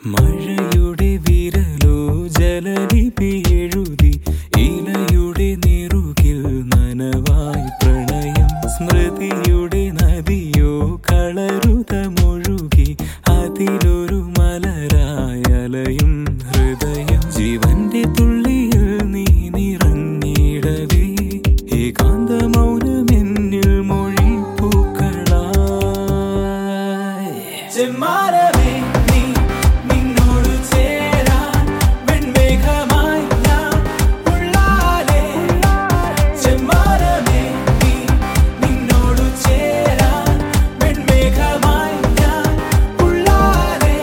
മഴയുടെ വിരലോ ജലലിപി എഴുതി ഇലയുടെ നെറുകിൽ നനവായി പ്രണയം സ്മൃതിയുടെ നദിയോ കളരുതമൊഴുകി അതിലൊരു മലരായലയും ഹൃദയം ജീവന്റെ തുള്ളിയിൽ നീ നിറഞ്ഞിടവേ ഏകാന്ത മൗനമെന്നിൽ മൊഴി പൂക്കളായി ചെമ്മാരമേ നീ നിന്നോട് ചേരാൻ വെൺമേഘമായി ഞാൻ ഉള്ളാലേ ചെമ്മാരമേ നീ നിന്നോട് ചേരാൻ വെൺമേഘമായി ഞാൻ ഉള്ളാലേ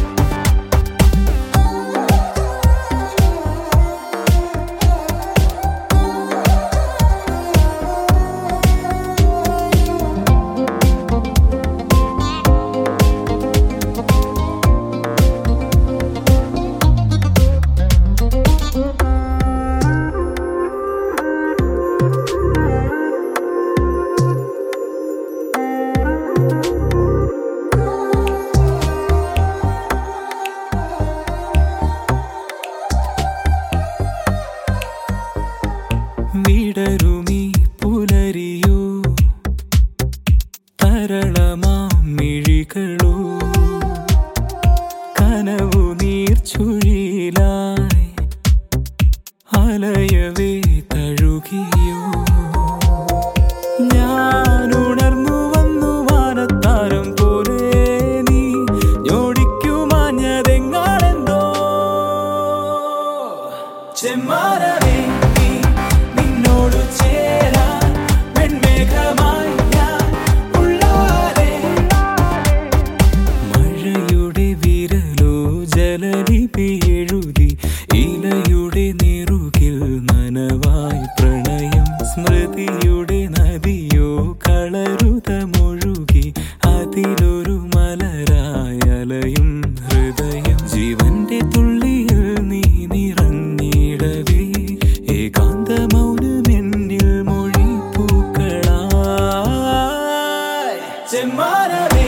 വിടരുമീ പുലരിയോ തരളമാം മിഴികളോ കനവു നീർച്ചുഴിയിലായി അലയവേ തഴുകിയോ ഞാൻ ഉണർന്നു വന്നു വാനത്താരം പോലെ നീ ഞോടിക്കുമാഞ്ഞതെങ്ങാണെന്തോ ചെമ്മാരമേ നീ നിന്നോട് ചേരാൻ വെൺമേഘമായി ഞാൻ ഉള്ളാലേ മഴയുടെ വിരലോ ജലലിപി എഴുതി ഇലയുടെ നെറുകിൽ നനവായി പ്രണയം സ്മൃതിയുടെ നദിയോ കളരുതമൊഴുകി അതിലൊരു മലരായലയും ഹൃദയം ജീവന്റെ തുള്ളിയിൽ നീ നിറഞ്ഞിടവേ ഏകാന്ത മൗനമെന്നിൽ മൊഴി പൂക്കളായി ചെമ്മാരമേ